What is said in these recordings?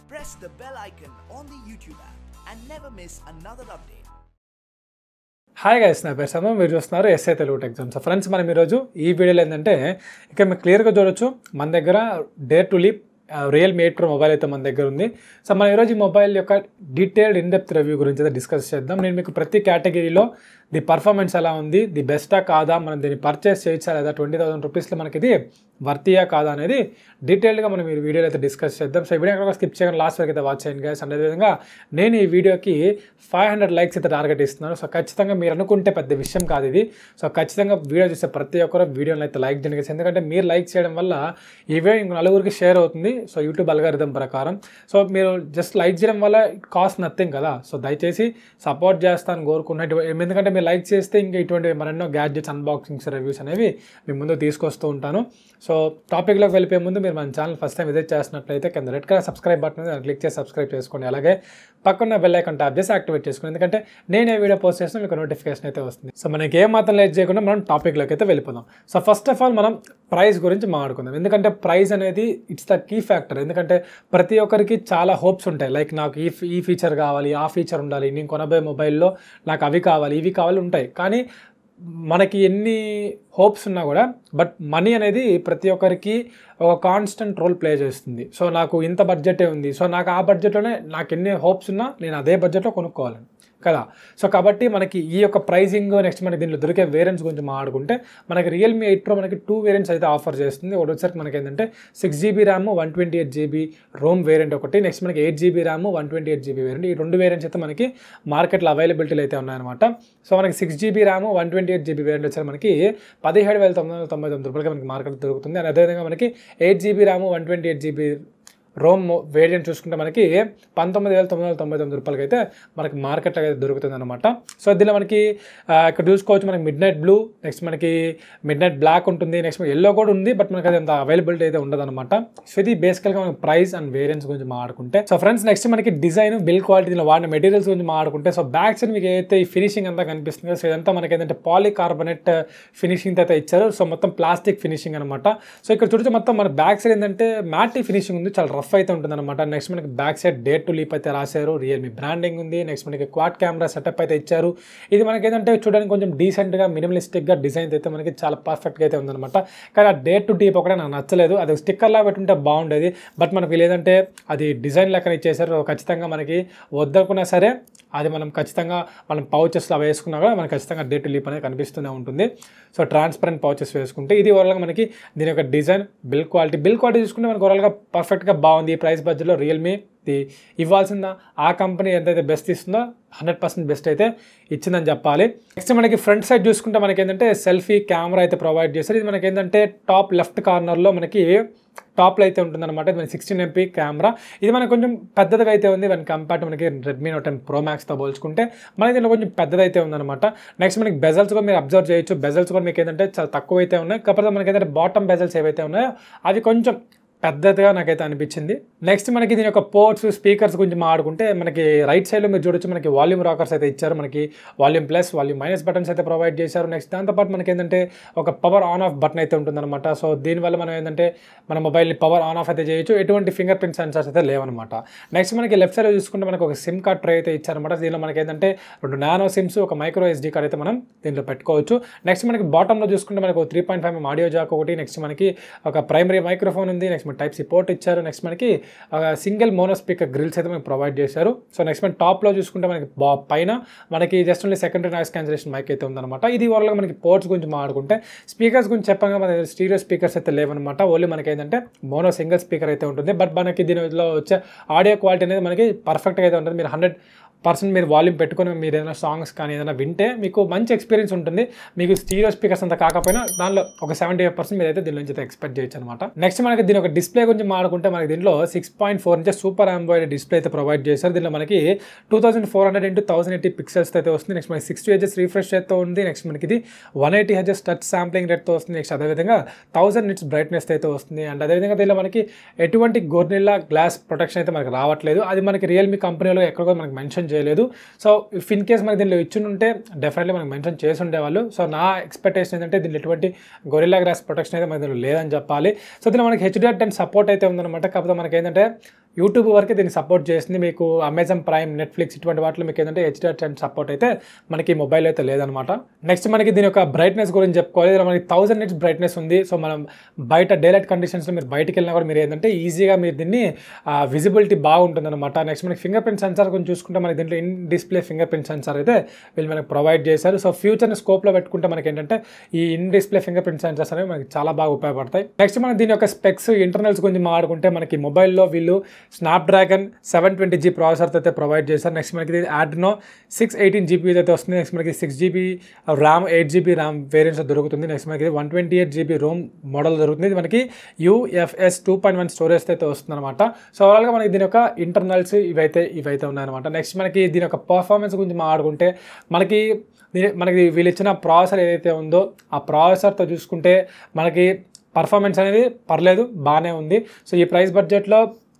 press the bell icon on the YouTube app and never miss another update. Hi guys నా పేరు సమయం మీరు చూస్తున్నారు ఎస్ఐ తెలుగు ఎగ్జామ్స్ ఫ్రెండ్స్ మనం ఈరోజు ఈ వీడియోలో ఏంటంటే ఇక మీరు క్లియర్గా చూడొచ్చు మన దగ్గర dare to leap Realme eight pro mobile అయితే మన దగ్గర ఉంది సో మనం ఈరోజు ఈ మొబైల్ యొక్క డీటెయిల్డ్ ఇన్ డెప్త్ రివ్యూ గురించి అయితే డిస్కస్ చేద్దాం నేను మీకు ప్రతి కేటగిరీలో ది పర్ఫార్మెన్స్ ఎలా ఉంది ది బెస్టా కాదా మనం దీన్ని పర్చేస్ చేయొచ్చా లేదా ట్వంటీ థౌసండ్ రూపీస్లో మనకి ఇది వర్తియా కాదా అనేది డీటెయిల్గా మనం ఈ వీడియోలో అయితే డిస్కస్ చేద్దాం సో ఈ వీడియో ఎక్కడ స్కిప్ చేయకుండా లాస్ట్ వరకు అయితే వాచ్ చేయండి గైస్ అండ్ అదేవిధంగా నేను ఈ వీడియోకి ఫైవ్ హండ్రెడ్ లైక్స్ అయితే టార్గెట్ ఇస్తున్నాను సో ఖచ్చితంగా మీరు అనుకుంటే పెద్ద విషయం కాదు ఇది సో ఖచ్చితంగా వీడియో చూసే ప్రతి ఒక్కరు వీడియోని అయితే లైక్ చేయండి guys. ఎందుకంటే మీరు లైక్ చేయడం వల్ల ఈ వీడియో ఇంకో నలుగురికి షేర్ అవుతుంది సో యూట్యూబ్ అల్గారిథం ప్రకారం సో మీరు జస్ట్ లైక్ చేయడం వల్ల కాస్ట్ నథింగ్ కదా సో దయచేసి సపోర్ట్ చేస్తాను కోరుకున్నట్టు ఎందుకంటే మీరు లైక్ చేస్తే ఇంకా ఇటువంటి మరెన్నో గ్యాడ్జెట్స్ అన్బాక్సింగ్స్ రివ్యూస్ అనేవి మీ ముందు తీసుకొస్తూ ఉంటాను సో టాపిక్లోకి వెళ్ళిపోయే ముందు మీరు మన ఛానల్ ఫస్ట్ టైం విజిట్ చేసినట్లయితే కింద రెడ్ కలర్ సబ్స్క్రైబ్ బటన్ ఉంది దాన్ని క్లిక్ చేసి సబ్స్క్రైబ్ చేసుకోండి అలాగే పక్కన బెల్ ఐకాన్ ట్యాప్ చేసి యాక్టివేట్ చేసుకోండి ఎందుకంటే నేను ఏ వీడియో పోస్ట్ చేసినా మీకు నోటిఫికేషన్ అయితే వస్తుంది సో మనకి ఏ మాత్రం లేట్ చేయకుండా మనం టాపిక్లోకి అయితే వెళ్ళిపోదాం సో ఫస్ట్ ఆఫ్ ఆల్ మనం ప్రైస్ గురించి మాట్లాడుకుందాం ఎందుకంటే ప్రైస్ అనేది ఇట్స్ ద కీ ఫ్యాక్టర్ ఎందుకంటే ప్రతి ఒక్కరికి చాలా హోప్స్ ఉంటాయి లైక్ నాకు ఈ ఈ ఫీచర్ కావాలి ఆ ఫీచర్ ఉండాలి నేను కొనబోయే మొబైల్లో నాకు అవి కావాలి ఇవి కావాలి ఉంటాయి కానీ మనకి ఎన్ని హోప్స్ ఉన్నా కూడా బట్ మనీ అనేది ప్రతి ఒక్కరికి ఒక కాన్స్టెంట్ రోల్ ప్లే చేస్తుంది సో నాకు ఇంత బడ్జెటే ఉంది సో నాకు ఆ బడ్జెట్లోనే నాకు ఎన్ని హోప్స్ ఉన్నా నేను అదే బడ్జెట్లో కొనుక్కోవాలని కదా సో కాబట్టి మనకి ఈ యొక్క ప్రైజింగ్ నెక్స్ట్ మనకి దీంట్లో దొరికే వేరియంట్స్ గురించి మాట్లాడుకుంటే మనకి రియల్మీ ఎయిట్ ప్రో మనకి టూ వేరియంట్స్ అయితే ఆఫర్ చేస్తుంది ఒకటి వచ్చరికి మనకి ఏంటంటే six GB RAM one twenty eight GB ROM variant ఒకటి నెక్స్ట్ మనకి eight GB RAM one twenty eight GB variant ఈ రెండు వేరియంట్స్ అయితే మనకి మార్కెట్లో అవైలబిలిటీలు అయితే ఉన్నాయన్నమాట సో మనకి six GB RAM one twenty eight GB variant వచ్చారు మనకి పదిహేడు వేల తొమ్మిది వందల తొంభై తొమ్మిది రూపాయలకి మనకి మార్కెట్ దొరుకుతుంది అండ్ అదేవిధంగా మనకి eight GB RAM one twenty eight GB ROM variant చూసుకుంటే మనకి పంతొమ్మిది వేల తొమ్మిది వందల తొంభై తొమ్మిది రూపాయలకి అయితే మనకి మార్కెట్లో అయితే దొరుకుతుంది అనమాట సో దీనిలో మనకి ఆ, ఇక్కడ చూసుకోవచ్చు మనకి మిడ్ నైట్ బ్లూ నెక్స్ట్ మనకి మిడ్ నైట్ బ్లాక్ ఉంటుంది నెక్స్ట్ ఎల్లో కూడా ఉంది బట్ మనకి అది అంత అవైలబిలిటీ అయితే ఉండదు అనమాట సో ఇది బేసికల్గా మనకి ప్రైస్ అండ్ వేరియంట్స్ గురించి మాట్లాడుకుంటే సో ఫ్రెండ్స్ నెక్స్ట్ మనకి డిజైన్ బిల్ క్వాలిటీ దీనిలో వాడిన మెటీరియల్స్ గురించి మాట్లాడుకుంటే సో బ్యాక్ సైడ్ మీకు ఏదైతే ఈ ఫినిషింగ్ అంతా కనిపిస్తుందో సో ఇదంతా మనకి ఏంటంటే పాలికార్బొనేట్ ఫినిషింగ్ అయితే ఇచ్చారు సో మొత్తం ప్లాస్టిక్ ఫినిషింగ్ అనమాట సో ఇక్కడ చూడొచ్చు మొత్తం మన బ్యాక్ సైడ్ ఏంటంటే మ్యాటీ ఫినిషింగ్ ఉంది చాలా రఫ్ అయితే ఉంటుంది అనమాట నెక్స్ట్ మనకి back side dare to leap అయితే రాశారు రియల్మీ బ్రాండింగ్ ఉంది నెక్స్ట్ మనకి క్వాడ్ కెమెరా సెటప్ అయితే ఇచ్చారు ఇది మనకి ఏంటంటే చూడడానికి కొంచెం డీసెంట్గా మినిమలిస్టిక్గా డిజైన్ అయితే మనకి చాలా పర్ఫెక్ట్గా అయితే ఉందన్నమాట కానీ ఆ డేట్ టు డీప్ ఒకటే నాకు నచ్చలేదు అది స్టిక్కర్లా పెట్టుంటే బాగుండేది బట్ మనకి లేదంటే అది డిజైన్ లెక్కన ఇచ్చేసారు ఖచ్చితంగా మనకి వద్దనుకున్నా సరే అది మనం ఖచ్చితంగా మనం పౌచెస్లో అవి వేసుకున్నా కూడా మనకి ఖచ్చితంగా డే టు లీప్ అనేది కనిపిస్తూనే ఉంటుంది సో ట్రాన్స్పరెంట్ పౌచెస్ వేసుకుంటే ఇది ఓవరాల్గా మనకి దీని యొక్క design build quality build quality చూసుకుంటే మనకి ఓవరాల్గా పర్ఫెక్ట్గా బాగుంది ఈ ప్రైస్ బడ్జెట్లో రియల్మీ ది ఇవ్వాల్సిందా ఆ కంపెనీ ఎంతైతే బెస్ట్ ఇస్తుందో హండ్రెడ్ పర్సెంట్ బెస్ట్ అయితే ఇచ్చిందని చెప్పాలి నెక్స్ట్ మనకి ఫ్రంట్ సైడ్ చూసుకుంటే మనకి ఏంటంటే సెల్ఫీ కెమెరా అయితే ప్రొవైడ్ చేస్తారు ఇది మనకి ఏంటంటే టాప్ లెఫ్ట్ కార్నర్లో మనకి టాప్లో అయితే ఉంటుందన్నమాట ఇది మనకి సిక్స్టీన్ ఎంపీ కెమెరా ఇది మనకి కొంచెం పెద్దదిగా అయితే ఉంది వన్ కంపేర్ టు మనకి రెడ్మీ నోట్ టెన్ ప్రో మ్యాక్స్తో పోల్చుకుంటే మనకి దీనిలో కొంచెం పెద్దదైతే ఉందన్నమాట నెక్స్ట్ మనకి బెజల్స్ కూడా మీరు అబ్జర్వ్ చేయొచ్చు బెజల్స్ కూడా మీకు ఏంటంటే చాలా తక్కువ అయితే ఉన్నాయి కాకపోతే మనకి ఏంటంటే బాటమ్ బెజల్స్ ఏవైతే ఉన్నాయో అవి కొంచెం పెద్దదిగా నాకైతే అనిపించింది నెక్స్ట్ మనకి దీని యొక్క పోర్ట్స్ స్పీకర్స్ గురించి మాట్లాడుకుంటే మనకి రైట్ సైడ్లో మీరు చూడొచ్చు మనకి వాల్యూమ్ రాకర్స్ అయితే ఇచ్చారు మనకి volume plus volume minus buttons అయితే ప్రొవైడ్ చేశారు నెక్స్ట్ దాంతోపాటు మనకి ఏంటంటే ఒక పవర్ ఆన్ ఆఫ్ బటన్ అయితే ఉంటుందన్నమాట సో దీనివల్ల మనం ఏంటంటే మన మొబైల్ని పవర్ ఆన్ ఆఫ్ అయితే చేయొచ్చు ఎటువంటి ఫింగర్ ప్రింట్ సెన్సర్స్ అయితే లేవన్నమాట నెక్స్ట్ మనకి లెఫ్ట్ సైడ్ చూసుకుంటే మనకి ఒక సిమ్ కార్డ్ ట్రే అయితే ఇచ్చారనమాట దీనిలో మనకి ఏంటంటే రెండు నానో సిమ్స్ ఒక మైక్రో ఎస్డీ కార్డ్ అయితే మనం దీంట్లో పెట్టుకోవచ్చు నెక్స్ట్ మనకి బాటంలో చూసుకుంటే మనకి three point five audio jack ఒకటి నెక్స్ట్ మనకి ఒక ప్రైమరీ మైక్రోఫోన్ ఉంది నెక్స్ట్ మనకి టైప్ సిపోర్ట్ ఇచ్చారు నెక్స్ట్ మనకి సింగిల్ మోనో స్పీకర్ గ్రిల్స్ అయితే మనకి ప్రొవైడ్ చేశారు సో నెక్స్ట్ మన టాప్లో చూసుకుంటే మనకి బా పైన మనకి just only secondary noise cancellation mic అయితే ఉందన్నమాట ఇది ఓవర్గా మనకి పోర్ట్స్ గురించి మాట్లాడుకుంటే స్పీకర్స్ గురించి చెప్పగా మన స్టీరియో స్పీకర్స్ అయితే లేవన్నమాట ఓన్లీ మనకి ఏంటంటే మోనో సింగిల్ స్పీకర్ అయితే ఉంటుంది బట్ మనకి దీనిలో వచ్చే ఆడియో క్వాలిటీ అనేది మనకి పర్ఫెక్ట్గా అయితే ఉంటుంది మీరు హండ్రెడ్ పర్సెంట్ మీరు వాల్యూమ్ పెట్టుకొని మీరు ఏదైనా సాంగ్స్ కానీ ఏదైనా వింటే మీకు మంచి ఎక్స్పీరియన్స్ ఉంటుంది మీకు స్టీరియో స్పీకర్స్ అంత కాకపోయినా దానిలో ఒక సెవెంటీ ఫైవ్ పర్సెంట్ మీరు అయితే దీని నుంచి అయితే ఎక్స్పెక్ట్ చేయొచ్చు అనమాట నెక్స్ట్ మనకి దీని ఒక డిస్ప్లే గురించి మాట్లాడుకుంటే మనకి దీనిలో six point four inches super AMOLED display అయితే ప్రొవైడ్ చేశారు దీనిలో మనకి two thousand four hundred into thousand eighty pixels అయితే వస్తుంది నెక్స్ట్ మనకి సిక్స్టీ హెచ్ఎస్ రిఫ్రెష్ అయితే ఉంది నెక్స్ట్ మనకి ఇది one eighty HS touch sampling రేట్తో వస్తుంది నెక్స్ట్ అదేవిధంగా థౌసండ్ నిట్స్ బ్రైట్నెస్ అయితే వస్తుంది అండ్ అదేవిధంగా దీనిలో మనకి ఎటువంటి గోర్నిల్లా గ్లాస్ ప్రొటెక్షన్ అయితే మనకి రావట్లేదు అది మనకి రియల్మీ కంపెనీలో ఎక్కడ కూడా మనకి మెన్షన్ చేయలేదు సో ఇఫ్ ఇన్ కేస్ మనకి దీనిలో ఇచ్చి ఉంటే డెఫినెట్లీ మనకి మెన్షన్ చేసి ఉండేవాళ్ళు సో నా ఎక్స్పెక్టేషన్ ఏంటంటే దీనిలో ఎటువంటి గొరిల్లా గ్లాస్ ప్రొటెక్షన్ అయితే మనకి దీనిలో లేదని చెప్పాలి సో దీనిలో మనకి హెచ్డిఆర్ టెన్ సపోర్ట్ అయితే ఉందన్నమాట కాకపోతే మనకి ఏంటంటే యూట్యూబ్ వరకే దీన్ని సపోర్ట్ చేస్తుంది మీకు అమెజాన్ ప్రైమ్ నెట్ఫ్లిక్స్ ఇటువంటి వాటిలో మీకు ఏంటంటే హెచ్డిఆర్ టెన్ సపోర్ట్ అయితే మనకి మొబైల్ అయితే లేదనమాట నెక్స్ట్ మనకి దీని యొక్క బ్రైట్నెస్ గురించి చెప్పుకోవాలి ఇందులో మనకి థౌసండ్ నిట్స్ బ్రైట్నెస్ ఉంది సో మనం బయట డేలైట్ కండిషన్స్లో మీరు బయటికి వెళ్ళినా కూడా మీరు ఏంటంటే ఈజీగా మీరు దీన్ని విజిబిలిటీ బాగుంటుంది అనమాట నెక్స్ట్ మనకి ఫింగర్ ప్రింట్ సెన్సార్ గురించి చూసుకుంటే మనకి దీంట్లో in display fingerprint sensor అయితే వీళ్ళు మనకి ప్రొవైడ్ చేశారు సో ఫ్యూచర్ని స్కోప్లో పెట్టుకుంటే మనకి ఏంటంటే ఈ in display fingerprint sensors అనేవి మనకి చాలా బాగా ఉపయోగపడతాయి నెక్స్ట్ మనం దీని యొక్క స్పెక్స్ ఇంటర్నల్స్ గురించి మాట్లాడుకుంటే మనకి మొబైల్లో వీళ్ళు Snapdragon seven twenty G processor అయితే ప్రొవైడ్ చేశారు నెక్స్ట్ మనకి ఆడ్నో సిక్స్ ఎయిటీన్ జీబీ అయితే వస్తుంది నెక్స్ట్ మనకి six GB RAM eight GB RAM variants దొరుకుతుంది నెక్స్ట్ మనకి one twenty eight GB ROM model దొరుకుతుంది ఇది మనకి UFS two point one storage అయితే వస్తుంది అనమాట సో ఓవరాల్గా మనకి దీని యొక్క ఇంటర్నల్స్ ఇవైతే ఇవైతే ఉన్నాయన్నమాట నెక్స్ట్ మనకి దీని యొక్క పర్ఫార్మెన్స్ గురించి మాట్లాడుకుంటే మనకి దీని మనకి వీళ్ళు ఇచ్చిన ప్రాసెసర్ ఏదైతే ఉందో ఆ ప్రాసెసర్తో చూసుకుంటే మనకి పర్ఫార్మెన్స్ అనేది పర్లేదు బాగానే ఉంది సో ఈ ప్రైస్ బడ్జెట్లో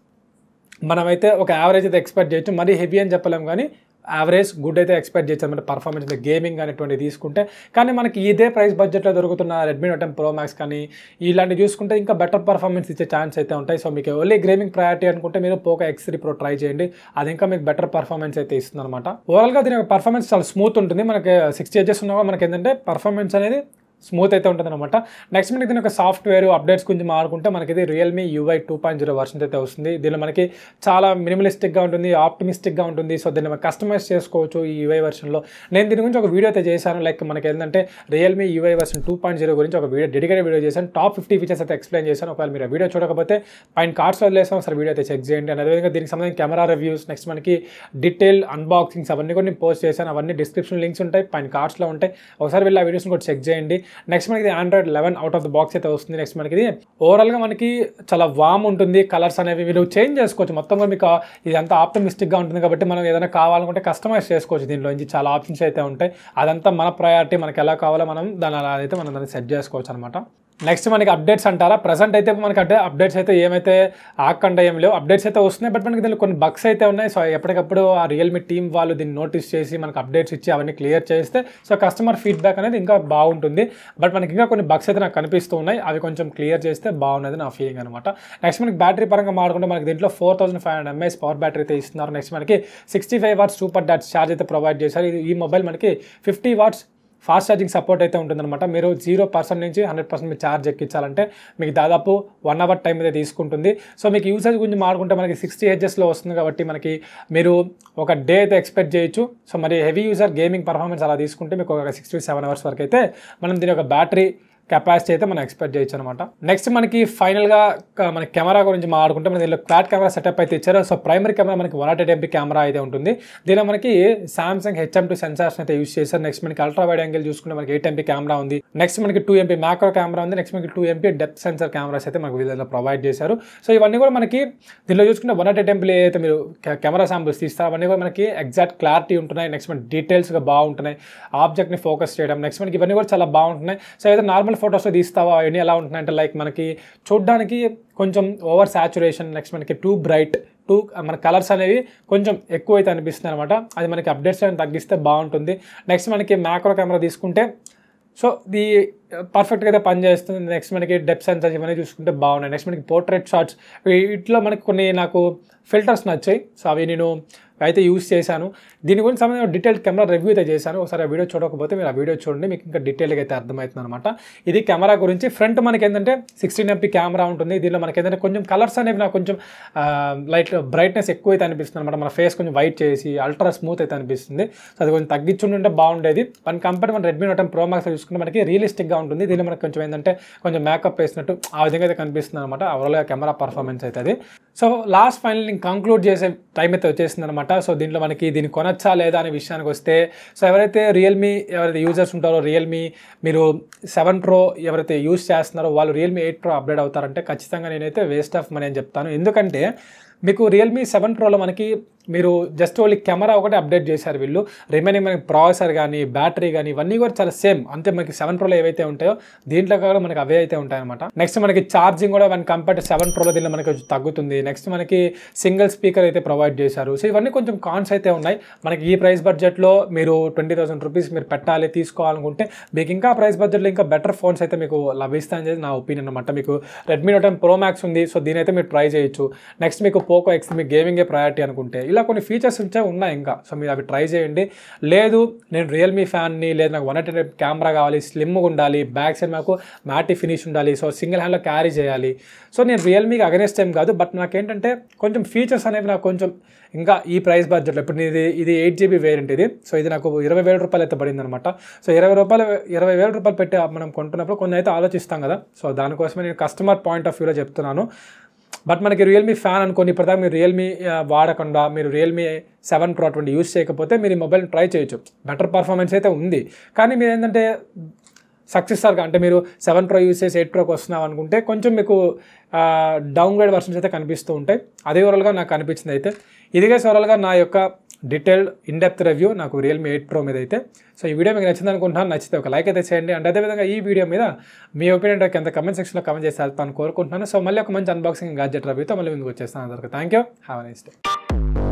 మనమైతే ఒక యావరేజ్ అయితే ఎక్స్పెక్ట్ చేయొచ్చు మరీ హెవీ అని చెప్పలేం కానీ యావరేజ్ గుడ్ అయితే ఎక్స్పెక్ట్ చేయొచ్చు అనమాట పర్ఫార్మెన్స్ గేమింగ్ అనేటువంటి తీసుకుంటే కానీ మనకి ఇదే ప్రైస్ బడ్జెట్లో దొరుకుతున్న Redmi note ten pro max కానీ ఇలాంటివి చూసుకుంటే ఇంకా బెటర్ పర్ఫార్మెన్స్ ఇచ్చే ఛాన్స్ అయితే ఉంటాయి సో మీకు ఓన్లీ గేమింగ్ ప్రయారిటీ అనుకుంటే మీరు Poco X three pro try చేయండి అది ఇంకా మీకు బెటర్ పర్ఫార్మెన్స్ అయితే ఇస్తుంది అనమాట ఓవరాల్గా దీని పర్ఫార్మెన్స్ చాలా స్మూత్ ఉంటుంది మనకి సిక్స్టీ ఎడ్జెస్ ఉన్నా కూడా మనకి ఏంటంటే పర్ఫార్మెన్స్ అనేది స్మూత్ అయితే ఉంటుంది అనమాట నెక్స్ట్ మనకి దీని ఒక సాఫ్ట్వేర్ అప్డేట్స్ గురించి మాట్లాడుకుంటే మనకి ఇది Realme UI two point zero version అయితే వస్తుంది దీనిలో మనకి చాలా మినిమలిస్టిక్గా ఉంటుంది ఆప్టిమిస్టిక్గా ఉంటుంది సో దీన్ని మనం కస్టమైజ్ చేసుకోవచ్చు ఈ యూఐ వర్షన్లో నేను దీని గురించి ఒక వీడియో అయితే చేశాను లైక్ మనకి ఏంటంటే Realme UI version two point zero గురించి ఒక వీడియో డెడికేటెడ్ వీడియో చేశాను టాప్ ఫిఫ్టీ ఫీచర్స్ అయితే ఎక్స్ప్లెయిన్ చేశాను ఒకవేళ మీరు ఆ వీడియో చూడకపోతే పైన కార్డ్స్ వదిలేసాం ఒకసారి వీడియో అయితే చెక్ చేయండి అండ్ అదేవిధంగా దీనికి సంబంధించిన కెమెరా రివ్యూస్ నెక్స్ట్ మనకి డీటెయిల్ అన్బాక్సింగ్స్ అవన్నీ కూడా నేను పోస్ట్ చేశాను అవన్నీ డిస్క్రిప్షన్ లింక్స్ ఉంటాయి పైన కార్డ్స్లో ఉంటాయి ఒకసారి వెళ్ళి ఆ వీడియోస్ని కూడా చెక్ చేయండి నెక్స్ట్ మనకి Android eleven out of the box అయితే వస్తుంది నెక్స్ట్ మనకి ఇది ఓవరాల్గా మనకి చాలా వామ్ ఉంటుంది కలర్స్ అనేవి మీరు చేంజ్ చేసుకోవచ్చు మొత్తం కూడా మీకు ఇది అంతా ఆప్టమిస్టిక్గా ఉంటుంది కాబట్టి మనం ఏదైనా కావాలనుకుంటే కస్టమైజ్ చేసుకోవచ్చు దీంట్లో నుంచి చాలా ఆప్షన్స్ అయితే ఉంటాయి అదంతా మన ప్రయారిటీ మనకి ఎలా కావాలో మనం దాని అలా అయితే మనం దాన్ని సెట్ చేసుకోవచ్చు అనమాట నెక్స్ట్ మనకి అప్డేట్స్ అంటారా ప్రజెంట్ అయితే మనకి అంటే అప్డేట్స్ అయితే ఏమైతే ఆకుండా ఏం లేవు అప్డేట్స్ అయితే వస్తున్నాయి బట్ మనకి దీనిలో కొన్ని బగ్స్ అయితే ఉన్నాయి సో ఎప్పటికప్పుడు ఆ రియల్మీ టీమ్ వాళ్ళు దీన్ని నోటీస్ చేసి మనకి అప్డేట్స్ ఇచ్చి అవన్నీ క్లియర్ చేస్తే సో కస్టమర్ ఫీడ్బ్యాక్ అనేది ఇంకా బాగుంటుంది బట్ మనకి ఇంకా కొన్ని బగ్స్ అయితే నాకు కనిపిస్తూ ఉన్నాయి అవి కొంచెం క్లియర్ చేస్తే బాగున్నది నా ఫీలింగ్ అనమాట నెక్స్ట్ మనకి బ్యాటరీ పరంగా మాట్లాడుకుంటే మనకి దీంట్లో four thousand five hundred MS power battery అయితే ఇస్తున్నారు నెక్స్ట్ మనకి సిక్స్టీ ఫైవ్ వాట్స్ సూపర్ డాట్ ఛార్జ్ అయితే ప్రొవైడ్ చేశారు ఇది ఈ మొబైల్ మనకి fifty watts fast charging support అయితే ఉంటుందన్నమాట మీరు జీరో పర్సెంట్ నుంచి హండ్రెడ్ పర్సెంట్ మీరు ఛార్జ్ ఎక్కించాలంటే మీకు దాదాపు వన్ అవర్ టైం అయితే తీసుకుంటుంది సో మీకు యూసేజ్ గురించి మాట్లాడుకుంటే మనకి సిక్స్టీ హెచ్ఎస్లో వస్తుంది కాబట్టి మనకి మీరు ఒక డే అయితే ఎక్స్పెక్ట్ చేయొచ్చు సో మరి హెవీ యూజర్ గేమింగ్ పర్ఫార్మెన్స్ అలా తీసుకుంటే మీకు ఒక సిక్స్ టు సెవెన్ అవర్స్ వరకు అయితే మనం దీని యొక్క బ్యాటరీ కెపాసిటీ అయితే మనం ఎక్స్పెక్ట్ చేయొచ్చు అనమాట నెక్స్ట్ మనకి ఫైనల్గా మన కెమెరా గురించి మాట్లాడుకుంటే మన దీనిలో క్వాడ్ కెమెరా సెటప్ అయితే ఇచ్చారు సో ప్రైమరీ కెమెరా మనకి one naught eight MP camera అయితే ఉంటుంది దీనిలో మనకి సామ్సంగ్ హెచ్ఎం టూ సెన్సార్స్ అయితే యూస్ చేశారు నెక్స్ట్ మనకి అల్ట్రా వైడ్ యాంగిల్ చూసుకుంటే మనకి ఎయిట్ ఎంపీ కెమెరా ఉంది నెక్స్ట్ మనకి టూ ఎంపీ మ్యాక్రో కెమెరా ఉంది నెక్స్ట్ మనకి two MP depth sensor cameras అయితే మనకు వీళ్ళలో ప్రొవైడ్ చేశారు సో ఇవన్నీ కూడా మనకి దీనిలో చూసుకుంటే వన్ నాట్ ఎయిట్ ఎంపీ అయితే మీరు కెమెరా శాంపుల్స్ తీస్తారు అవన్నీ కూడా మనకి ఎగ్జాక్ట్ క్లారిటీ ఉంటున్నాయి నెక్స్ట్ మనకి డీటెయిల్స్గా బాగుంటున్నాయి ఆబ్జెక్ట్ని ఫోకస్ చేయడం నెక్స్ట్ మనకి ఇవన్నీ కూడా చాలా బాగుంటున్నాయి సో ఏదైతే నార్మల్ ఫొటోస్లో తీస్తావో అవన్నీ ఎలా ఉంటున్నాయి అంటే లైక్ మనకి చూడడానికి కొంచెం ఓవర్ సాచురేషన్ నెక్స్ట్ మనకి టూ బ్రైట్ టూ మన కలర్స్ అనేవి కొంచెం ఎక్కువ అయితే అనిపిస్తుంది అనమాట అది మనకి అప్డేట్స్ అని తగ్గిస్తే బాగుంటుంది నెక్స్ట్ మనకి మ్యాక్రో కెమెరా తీసుకుంటే సో ఇది పర్ఫెక్ట్గా అయితే పనిచేస్తుంది నెక్స్ట్ మనకి డెప్ సెన్సర్స్ ఇవన్నీ చూసుకుంటే బాగున్నాయి నెక్స్ట్ మనకి పోర్ట్రేట్ షాట్స్ వీటిలో మనకి కొన్ని నాకు ఫిల్టర్స్ నచ్చాయి సో అవి నేను అయితే యూస్ చేశాను దీని గురించి సంబంధించిన డీటెయిల్ కెమెరా రివ్యూ అయితే చేశాను ఒకసారి ఆ వీడియో చూడకపోతే మీరు ఆ వీడియో చూడండి మీకు ఇంకా డీటెయిల్గా అయితే అర్థమవుతుంది అనమాట ఇది కెమెరా గురించి ఫ్రంట్ మనకి ఏంటంటే సిక్స్టీన్ ఎంపీ కెమెరా ఉంటుంది దీనిలో మనకి ఏంటంటే కొంచెం కలర్స్ అనేవి నాకు కొంచెం లైట్ బ్రైట్నెస్ ఎక్కువ అయితే అనిపిస్తుంది అనమాట మన ఫేస్ కొంచెం వైట్ చేసి అల్ట్రా స్మూత్ అయితే అనిపిస్తుంది సో అది కొంచెం తగ్గించుంటే బాగుండేది మన కంపేర్ మన రెడ్మీ నోట్ ప్రో మ్యాక్స్ చూసుకుంటే మనకి రియలిస్టిక్గా ఉంటుంది దీనిలో మనకి కొంచెం ఏంటంటే కొంచెం మేకప్ వేసినట్టు ఆ విధంగా అయితే కనిపిస్తుంది అనమాట ఓవరాల్గా కెమెరా పర్ఫార్మెన్స్ అయితే అది సో లాస్ట్ ఫైనల్ నేను కంక్లూడ్ చేసే టైం అయితే వచ్చేసింది అనమాట సో దీంట్లో మనకి దీన్ని కొనచ్చా లేదా అనే విషయానికి వస్తే సో ఎవరైతే రియల్మీ ఎవరైతే యూజర్స్ ఉంటారో రియల్మీ మీరు సెవెన్ ప్రో ఎవరైతే యూజ్ చేస్తున్నారో వాళ్ళు రియల్మీ ఎయిట్ ప్రో అప్డేట్ అవుతారంటే ఖచ్చితంగా నేనైతే వేస్ట్ ఆఫ్ మనీ అని చెప్తాను ఎందుకంటే మీకు రియల్మీ సెవెన్ ప్రోలో మనకి మీరు జస్ట్ ఓన్లీ కెమెరా ఒకటి అప్డేట్ చేశారు వీళ్ళు రిమైనింగ్ మనకి ప్రాసెసర్ కానీ బ్యాటరీ కానీ ఇవన్నీ కూడా చాలా సేమ్ అంతే మనకి సెవెన్ ప్రోలో ఏవైతే ఉంటాయో దీంట్లో కూడా మనకి అవే అయితే ఉంటాయన్నమాట నెక్స్ట్ మనకి ఛార్జింగ్ కూడా వన్ కంపేర్ టు సెవెన్ ప్రోలో దీనిలో మనకి కొంచెం తగ్గుతుంది నెక్స్ట్ మనకి సింగిల్ స్పీకర్ అయితే ప్రొవైడ్ చేశారు సో ఇవన్నీ కొంచెం కాన్స్ అయితే ఉన్నాయి మనకి ఈ ప్రైస్ బడ్జెట్లో మీరు ట్వంటీ థౌసండ్ రూపీస్ మీరు పెట్టాలి తీసుకోవాలనుకుంటే మీకు ఇంకా ప్రైస్ బడ్జెట్లో ఇంకా బెటర్ ఫోన్స్ అయితే మీకు లభిస్తాయని చెప్పి నా ఒపీనియన్ అనమాట మీకు Redmi note ten pro max ఉంది సో దీని అయితే మీరు ట్రై చేయొచ్చు నెక్స్ట్ మీకు పోకో ఎక్స్ మీకు గేమింగే ప్రయారిటీ అనుకుంటే ఇలా కొన్ని ఫీచర్స్ ఉంటే ఉన్నాయి ఇంకా సో మీరు అవి ట్రై చేయండి లేదు నేను రియల్మీ ఫ్యాన్ని లేదు నాకు వన్ ఎయిటీ కెమెరా కావాలి స్లిమ్గా ఉండాలి బ్యాక్ సైడ్ మాకు మ్యాటి ఫినిష్ ఉండాలి సో సింగిల్ హ్యాండ్లో క్యారీ చేయాలి సో నేను రియల్మీకి అగెనెస్ట్ ఏం కాదు బట్ నాకేంటంటే కొంచెం ఫీచర్స్ అనేవి నాకు కొంచెం ఇంకా ఈ ప్రైస్ బడ్జెట్లో ఇప్పుడు ఇది ఇది ఎయిట్ జీబీ వేరియంట్ ఇది సో ఇది నాకు ఇరవై వేల రూపాయలు అయితే పడింది అనమాట సో ఇరవై రూపాయలు ఇరవై వేల రూపాయలు పెట్టి మనం కొంటున్నప్పుడు కొన్ని అయితే ఆలోచిస్తాం కదా సో దానికోసమే నేను కస్టమర్ పాయింట్ ఆఫ్ వ్యూలో చెప్తున్నాను బట్ మనకి రియల్మీ ఫ్యాన్ అనుకోని ఇప్పటిదాకా మీరు రియల్మీ వాడకుండా మీరు రియల్మీ సెవెన్ ప్రో అటువంటి యూస్ చేయకపోతే మీరు ఈ మొబైల్ ట్రై చేయొచ్చు బెటర్ పర్ఫార్మెన్స్ అయితే ఉంది కానీ మీరు ఏంటంటే సక్సెసర్గా అంటే మీరు సెవెన్ ప్రో యూస్ చేసి ఎయిట్ ప్రోకి వస్తున్నాం అనుకుంటే కొంచెం మీకు డౌన్ గ్రేడ్ వర్షన్స్ అయితే కనిపిస్తూ ఉంటాయి అదే ఓవరాల్గా నాకు అనిపించింది అయితే ఇదిగే ఓవరాల్గా నా యొక్క డీటెయిల్డ్ ఇన్ డెప్త్ రివ్యూ నాకు రియల్మీ ఎయిట్ ప్రో మీద అయితే సో ఈ వీడియో మీకు నచ్చింది అనుకుంటున్నాను నచ్చితే ఒక లైక్ అయితే చేయండి అండ్ అదేవిధంగా ఈ వీడియో మీద మీ ఒపీనియన్ కింద కమెంట్ సెక్షన్లో కమెంట్ చేసి వెళ్తాను కోరుకుంటున్నాను సో మళ్ళీ ఒక మంచి అన్బాక్సింగ్ గాడ్జెట్ రివ్యూతో మళ్ళీ ముందుకు వచ్చేస్తాను అందరికీ thank you have nice day